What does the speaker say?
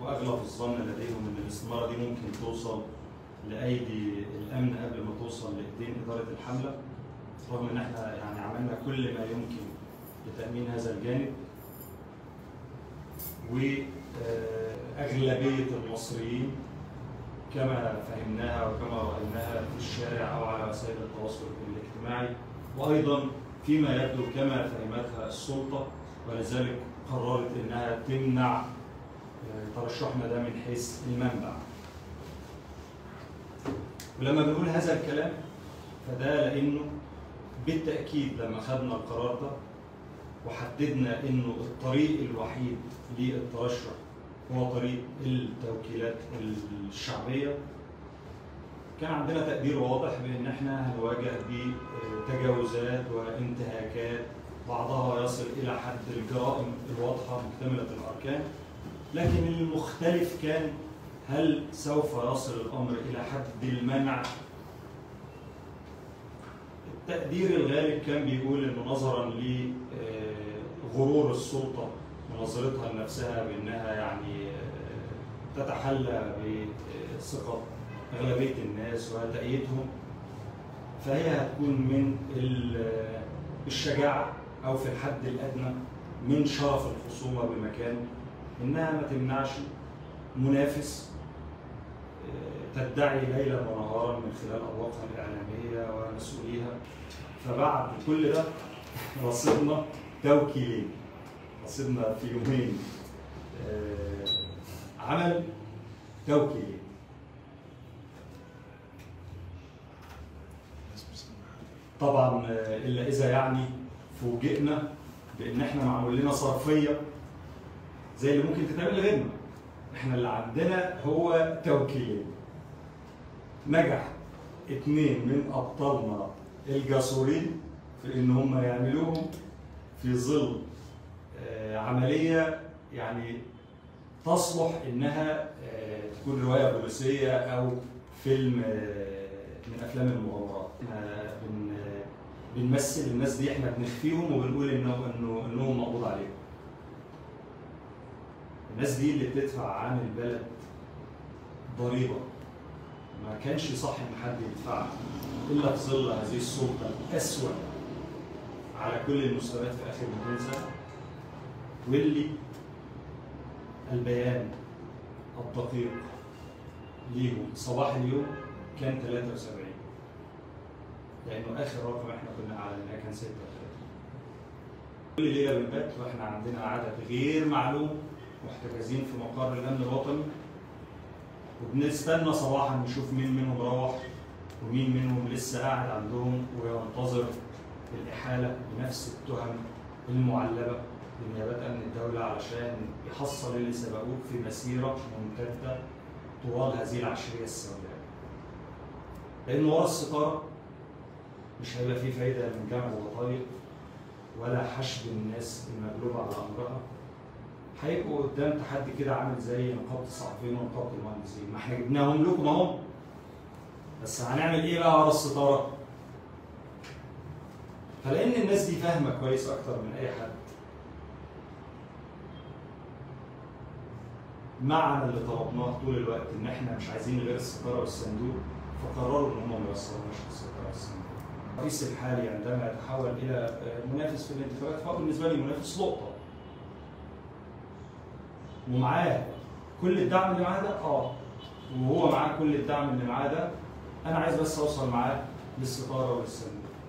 واغلب الظن لديهم ان الاستماره دي ممكن توصل لايدي الامن قبل ما توصل لايدين اداره الحمله رغم ان احنا يعني عملنا كل ما يمكن لتامين هذا الجانب واغلبيه المصريين كما فهمناها وكما رايناها في الشارع او على وسائل التواصل الاجتماعي وايضا فيما يبدو كما فهمتها السلطه ولذلك قررت انها تمنع آه، ترشحنا ده من حيث المنبع. ولما بنقول هذا الكلام فده لانه بالتاكيد لما خدنا القرار ده وحددنا انه الطريق الوحيد للترشح هو طريق التوكيلات الشعبيه كان عندنا تقدير واضح بان احنا هنواجه بتجاوزات وانتهاكات بعضها يصل الى حد الجرائم الواضحه مكتمله الاركان لكن المختلف كان هل سوف يصل الامر الى حد المنع التقدير الغالب كان بيقول انه نظرا لغرور السلطه ونظرتها لنفسها بانها يعني آه، تتحلى بثقه اغلبيه الناس وتأييدهم فهي هتكون من ال- الشجاعه او في الحد الادنى من شرف الخصومه بمكان انها ما تمنعش منافس آه، تدعي ليلا ونهارا من خلال ابواقها الاعلاميه ومسؤوليها فبعد كل ده رصدنا توكيلين رصدنا في يومين آه، عمل توكيلين طبعا آه، الا اذا يعني فوجئنا بان احنا معمول لنا صرفيه زي اللي ممكن تتعمل لغيرنا احنا اللي عندنا هو توكيلين نجح اتنين من ابطالنا الجاسورين في ان هم يعملوهم في ظل آه، عمليه يعني تصلح انها آه، تكون روايه بوليسيه او فيلم آه، من افلام المغامرات احنا بن بنمثل الناس دي احنا بنخفيهم وبنقول انه انه انهم مقبوض عليهم الناس دي اللي بتدفع عن البلد ضريبه ما كانش صح ان حد يدفعها الا في ظل هذه السلطه الاسوأ على كل المستويات في اخر 200 سنه واللي البيان الدقيق ليهم صباح اليوم كان 73 لانه اخر رقم احنا كنا اعلناه كان 36 كل ليله بنبات واحنا عندنا عدد غير معلوم محتجزين في مقر الامن الوطني وبنستنى صباحا نشوف مين منهم روح ومين منهم لسه قاعد عندهم وينتظر الإحالة بنفس التهم المعلبة لنيابات أمن الدولة علشان يحصل اللي سبقوه في مسيرة ممتدة طوال هذه العشرية السوداء. لأن ورا الستارة مش هيبقى فيه فايدة من جمع الوظائف ولا حشد الناس المغلوبة على أمرها هيبقوا قدام تحدي كده عامل زي نقابة الصحفيين ونقابة المهندسين، ما احنا جبناهم لكم اهو بس هنعمل ايه بقى ورا الستارة؟ فلان الناس دي فاهمه كويس اكتر من اي حد معنى اللي طلبناه طول الوقت ان احنا مش عايزين غير الستاره والصندوق فقرروا ان هم ما يوصلوناش للستاره والصندوق. الرئيس الحالي عندما يتحول الى منافس في الانتخابات فهو بالنسبه لي منافس لقطه. ومعاه كل الدعم اللي معاه ده اه وهو معاه كل الدعم اللي معاه ده انا عايز بس اوصل معاه للستاره وللصندوق.